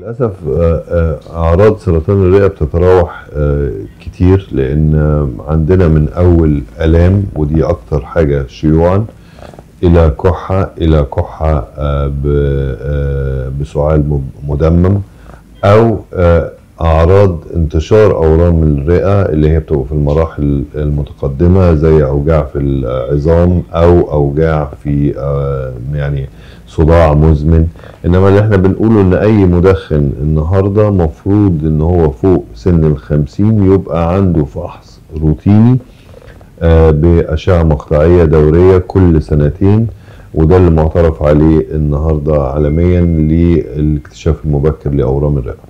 للأسف آه، آه، أعراض سرطان الرئة بتتراوح آه، كتير لأن آه، عندنا من أول آلام ودي أكتر حاجة شيوعا إلى كحة إلى كحة آه، ب- آه، بسعال مب- مدمم أو آه، أعراض انتشار أورام الرئة اللي هي بتبقى في المراحل المتقدمة زي أوجاع في العظام أو أوجاع في آه، يعني صداع مزمن انما اللي احنا بنقوله ان اي مدخن النهارده مفروض ان هو فوق سن الخمسين يبقى عنده فحص روتيني آه، بأشعة مقطعية دورية كل سنتين وده اللي معترف عليه النهارده عالميا للاكتشاف المبكر لأورام الرئة